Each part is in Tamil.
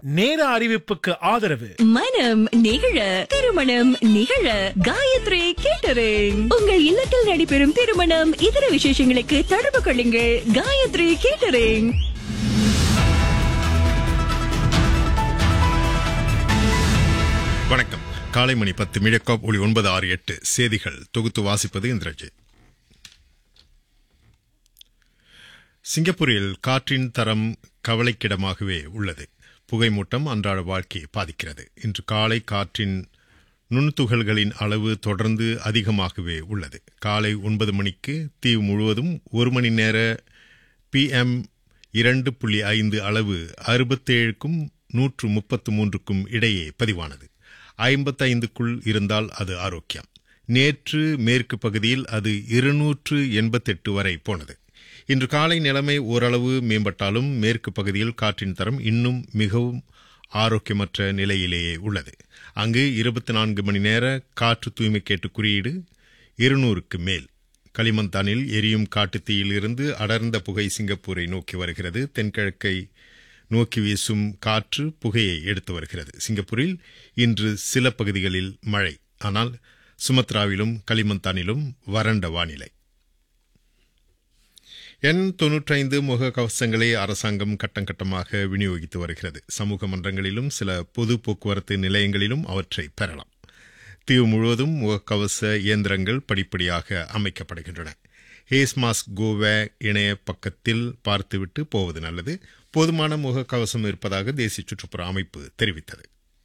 நேர அறிவிப்புக்கு ஆதரவு மனம் நிகழ திருமணம் நிகழ காயத்ரி கேட்டரிங் உங்கள் இல்லத்தில் நடைபெறும் திருமணம் இதர விசேஷங்களுக்கு தொடர்பு கொள்ளுங்கள் காயத்ரி கேட்டரிங் வணக்கம் காலை மணி பத்து மிழக்காப் ஒளி ஒன்பது ஆறு எட்டு செய்திகள் தொகுத்து வாசிப்பது இந்திரஜித் சிங்கப்பூரில் காற்றின் தரம் கவலைக்கிடமாகவே உள்ளது புகைமூட்டம் அன்றாட வாழ்க்கையை பாதிக்கிறது இன்று காலை காற்றின் நுண்துகள்களின் அளவு தொடர்ந்து அதிகமாகவே உள்ளது காலை ஒன்பது மணிக்கு தீவு முழுவதும் ஒரு மணி நேர பிஎம் இரண்டு புள்ளி ஐந்து அளவு அறுபத்தேழுக்கும் நூற்று முப்பத்து மூன்றுக்கும் இடையே பதிவானது ஐம்பத்தைந்துக்குள் இருந்தால் அது ஆரோக்கியம் நேற்று மேற்கு பகுதியில் அது இருநூற்று எண்பத்தெட்டு வரை போனது இன்று காலை நிலைமை ஓரளவு மேம்பட்டாலும் மேற்கு பகுதியில் காற்றின் தரம் இன்னும் மிகவும் ஆரோக்கியமற்ற நிலையிலேயே உள்ளது அங்கு இருபத்தி நான்கு மணி நேர காற்று தூய்மை கேட்டு குறியீடு இருநூறுக்கு மேல் களிமந்தானில் எரியும் காட்டுத்தீயில் இருந்து அடர்ந்த புகை சிங்கப்பூரை நோக்கி வருகிறது தென்கிழக்கை நோக்கி வீசும் காற்று புகையை எடுத்து வருகிறது சிங்கப்பூரில் இன்று சில பகுதிகளில் மழை ஆனால் சுமத்ராவிலும் களிமந்தானிலும் வறண்ட வானிலை எண் தொன்னூற்றைந்து முக கவசங்களை அரசாங்கம் கட்டம் கட்டமாக விநியோகித்து வருகிறது சமூக மன்றங்களிலும் சில பொது போக்குவரத்து நிலையங்களிலும் அவற்றை பெறலாம் தீவு முழுவதும் முகக்கவச இயந்திரங்கள் படிப்படியாக அமைக்கப்படுகின்றன ஹேஸ் மாஸ்க் கோவே இணைய பக்கத்தில் பார்த்துவிட்டு போவது நல்லது போதுமான முகக்கவசம் இருப்பதாக தேசிய சுற்றுப்புற அமைப்பு தெரிவித்தது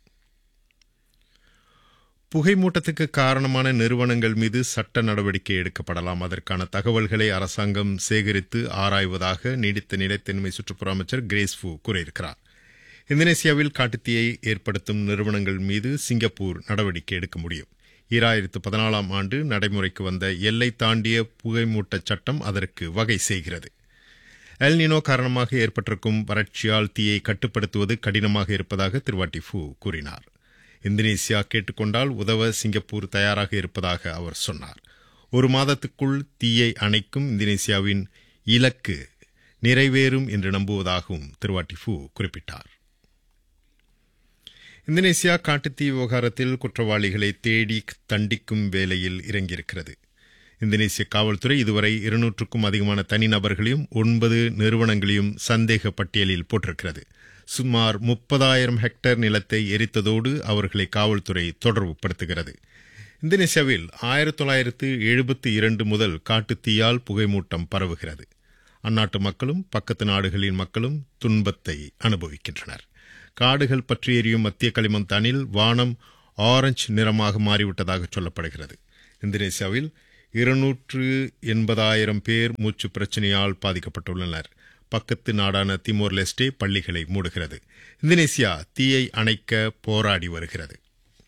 புகைமூட்டத்துக்கு காரணமான நிறுவனங்கள் மீது சட்ட நடவடிக்கை எடுக்கப்படலாம் அதற்கான தகவல்களை அரசாங்கம் சேகரித்து ஆராய்வதாக நீடித்த நிலைத்தன்மை சுற்றுப்புற அமைச்சர் கிரேஸ் ஃபூ கூறியிருக்கிறார் இந்தோனேசியாவில் காட்டுத்தீயை ஏற்படுத்தும் நிறுவனங்கள் மீது சிங்கப்பூர் நடவடிக்கை எடுக்க முடியும் ஈராயிரத்து பதினாலாம் ஆண்டு நடைமுறைக்கு வந்த எல்லை தாண்டிய புகைமூட்ட சட்டம் அதற்கு வகை செய்கிறது எல்னினோ காரணமாக ஏற்பட்டிருக்கும் வறட்சியால் தீயை கட்டுப்படுத்துவது கடினமாக இருப்பதாக திருவாட்டி ஃபூ கூறினார் இந்தோனேசியா கேட்டுக்கொண்டால் உதவ சிங்கப்பூர் தயாராக இருப்பதாக அவர் சொன்னார் ஒரு மாதத்துக்குள் தீயை அணைக்கும் இந்தோனேசியாவின் இலக்கு நிறைவேறும் என்று நம்புவதாகவும் திருவாட்டி ஃபூ குறிப்பிட்டார் இந்தோனேசியா காட்டுத்தீ விவகாரத்தில் குற்றவாளிகளை தேடி தண்டிக்கும் வேலையில் இறங்கியிருக்கிறது இந்தோனேசிய காவல்துறை இதுவரை இருநூற்றுக்கும் அதிகமான தனிநபர்களையும் ஒன்பது நிறுவனங்களையும் சந்தேக பட்டியலில் போட்டிருக்கிறது சுமார் முப்பதாயிரம் ஹெக்டேர் நிலத்தை எரித்ததோடு அவர்களை காவல்துறை தொடர்புபடுத்துகிறது இந்தோனேசியாவில் ஆயிரத்தி தொள்ளாயிரத்து எழுபத்தி இரண்டு முதல் காட்டுத்தீயால் புகைமூட்டம் பரவுகிறது அந்நாட்டு மக்களும் பக்கத்து நாடுகளின் மக்களும் துன்பத்தை அனுபவிக்கின்றனர் காடுகள் பற்றி எரியும் மத்திய களிமந்தானில் வானம் ஆரஞ்சு நிறமாக மாறிவிட்டதாக சொல்லப்படுகிறது இந்தோனேசியாவில் இருநூற்று எண்பதாயிரம் பேர் மூச்சு பிரச்சனையால் பாதிக்கப்பட்டுள்ளனர் பக்கத்து நாடான திமோர் லெஸ்டே பள்ளிகளை மூடுகிறது இந்தோனேசியா தீயை அணைக்க போராடி வருகிறது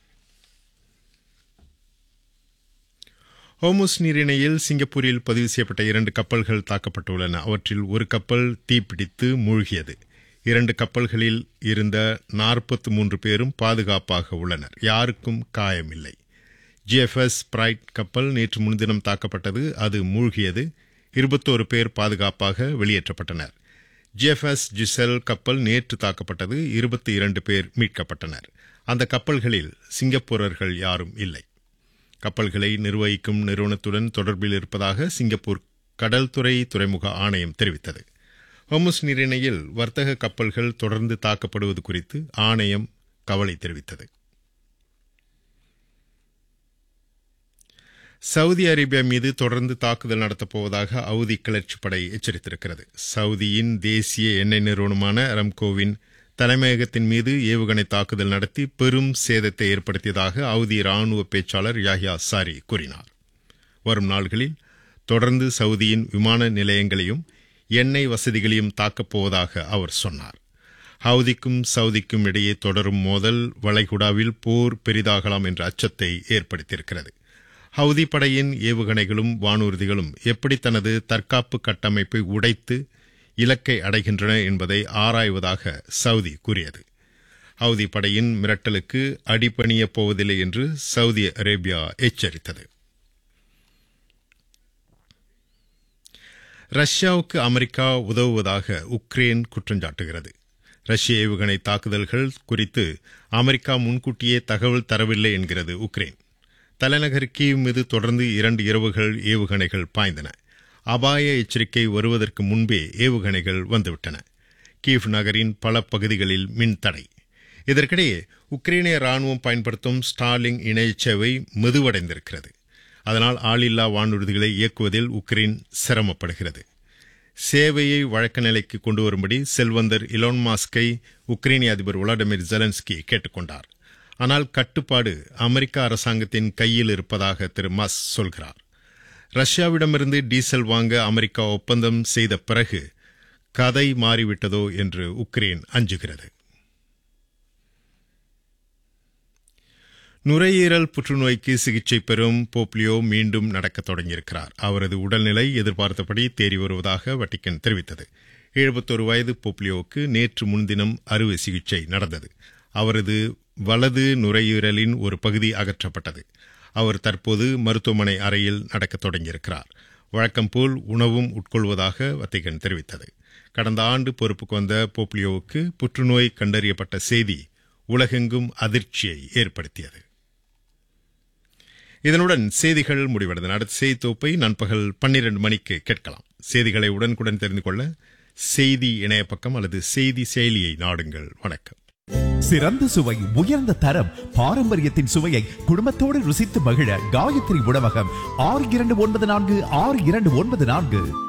ஹோமுஸ் நீரிணையில் சிங்கப்பூரில் பதிவு செய்யப்பட்ட இரண்டு கப்பல்கள் தாக்கப்பட்டுள்ளன அவற்றில் ஒரு கப்பல் தீப்பிடித்து மூழ்கியது இரண்டு கப்பல்களில் இருந்த நாற்பத்தி மூன்று பேரும் பாதுகாப்பாக உள்ளனர் யாருக்கும் காயமில்லை ஜிஎஃப்எஸ் பிரைட் கப்பல் நேற்று முன்தினம் தாக்கப்பட்டது அது மூழ்கியது இருபத்தோரு பேர் பாதுகாப்பாக வெளியேற்றப்பட்டனர் ஜிஎஃப்எஸ் ஜிசெல் கப்பல் நேற்று தாக்கப்பட்டது இருபத்தி இரண்டு பேர் மீட்கப்பட்டனர் அந்த கப்பல்களில் சிங்கப்பூரர்கள் யாரும் இல்லை கப்பல்களை நிர்வகிக்கும் நிறுவனத்துடன் தொடர்பில் இருப்பதாக சிங்கப்பூர் கடல்துறை துறைமுக ஆணையம் தெரிவித்தது ஹோமுஸ் நீரிணையில் வர்த்தக கப்பல்கள் தொடர்ந்து தாக்கப்படுவது குறித்து ஆணையம் கவலை தெரிவித்தது சவுதி அரேபியா மீது தொடர்ந்து தாக்குதல் நடத்தப் போவதாக அவுதி கிளர்ச்சி படை எச்சரித்திருக்கிறது சவுதியின் தேசிய எண்ணெய் நிறுவனமான அரம்கோவின் தலைமையகத்தின் மீது ஏவுகணை தாக்குதல் நடத்தி பெரும் சேதத்தை ஏற்படுத்தியதாக அவுதி ராணுவ பேச்சாளர் யாஹியா சாரி கூறினார் வரும் நாள்களில் தொடர்ந்து சவுதியின் விமான நிலையங்களையும் எண்ணெய் வசதிகளையும் தாக்கப் போவதாக அவர் சொன்னார் ஹவுதிக்கும் சவுதிக்கும் இடையே தொடரும் மோதல் வளைகுடாவில் போர் பெரிதாகலாம் என்ற அச்சத்தை ஏற்படுத்தியிருக்கிறது ஹவுதி படையின் ஏவுகணைகளும் வானூர்திகளும் எப்படி தனது தற்காப்பு கட்டமைப்பை உடைத்து இலக்கை அடைகின்றன என்பதை ஆராய்வதாக சவுதி கூறியது ஹவுதி படையின் மிரட்டலுக்கு அடிபணியப் போவதில்லை என்று சவுதி அரேபியா எச்சரித்தது ரஷ்யாவுக்கு அமெரிக்கா உதவுவதாக உக்ரைன் குற்றஞ்சாட்டுகிறது ரஷ்ய ஏவுகணை தாக்குதல்கள் குறித்து அமெரிக்கா முன்கூட்டியே தகவல் தரவில்லை என்கிறது உக்ரைன் தலைநகர் கீவ் மீது தொடர்ந்து இரண்டு இரவுகள் ஏவுகணைகள் பாய்ந்தன அபாய எச்சரிக்கை வருவதற்கு முன்பே ஏவுகணைகள் வந்துவிட்டன கீவ் நகரின் பல பகுதிகளில் மின் தடை இதற்கிடையே உக்ரைனிய ராணுவம் பயன்படுத்தும் ஸ்டார்லிங் இணையச்சேவை மெதுவடைந்திருக்கிறது அதனால் ஆளில்லா வானூர்திகளை இயக்குவதில் உக்ரைன் சிரமப்படுகிறது சேவையை வழக்க நிலைக்கு கொண்டு வரும்படி செல்வந்தர் இலோன் மாஸ்கை உக்ரைனிய அதிபர் விளாடிமிர் ஜெலன்ஸ்கி கேட்டுக்கொண்டார் ஆனால் கட்டுப்பாடு அமெரிக்க அரசாங்கத்தின் கையில் இருப்பதாக திரு மஸ் சொல்கிறார் ரஷ்யாவிடமிருந்து டீசல் வாங்க அமெரிக்கா ஒப்பந்தம் செய்த பிறகு கதை மாறிவிட்டதோ என்று உக்ரைன் அஞ்சுகிறது நுரையீரல் புற்றுநோய்க்கு சிகிச்சை பெறும் போப்லியோ மீண்டும் நடக்க தொடங்கியிருக்கிறார் அவரது உடல்நிலை எதிர்பார்த்தபடி தேறி வருவதாக வட்டிக்கன் தெரிவித்தது எழுபத்தொரு வயது போப்லியோவுக்கு நேற்று முன்தினம் அறுவை சிகிச்சை நடந்தது அவரது வலது நுரையீரலின் ஒரு பகுதி அகற்றப்பட்டது அவர் தற்போது மருத்துவமனை அறையில் நடக்கத் தொடங்கியிருக்கிறார் வழக்கம் போல் உணவும் உட்கொள்வதாக வத்திகன் தெரிவித்தது கடந்த ஆண்டு பொறுப்புக்கு வந்த போப்லியோவுக்கு புற்றுநோய் கண்டறியப்பட்ட செய்தி உலகெங்கும் அதிர்ச்சியை ஏற்படுத்தியது இதனுடன் செய்திகள் முடிவடைந்தன அடுத்த செய்தி தொகுப்பை நண்பகல் பன்னிரண்டு மணிக்கு கேட்கலாம் செய்திகளை உடனுக்குடன் தெரிந்து கொள்ள செய்தி இணைய பக்கம் அல்லது செய்தி செயலியை நாடுங்கள் வணக்கம் சிறந்த சுவை உயர்ந்த தரம் பாரம்பரியத்தின் சுவையை குடும்பத்தோடு ருசித்து மகிழ காயத்ரி உணவகம் ஆறு இரண்டு ஒன்பது நான்கு ஆறு இரண்டு ஒன்பது நான்கு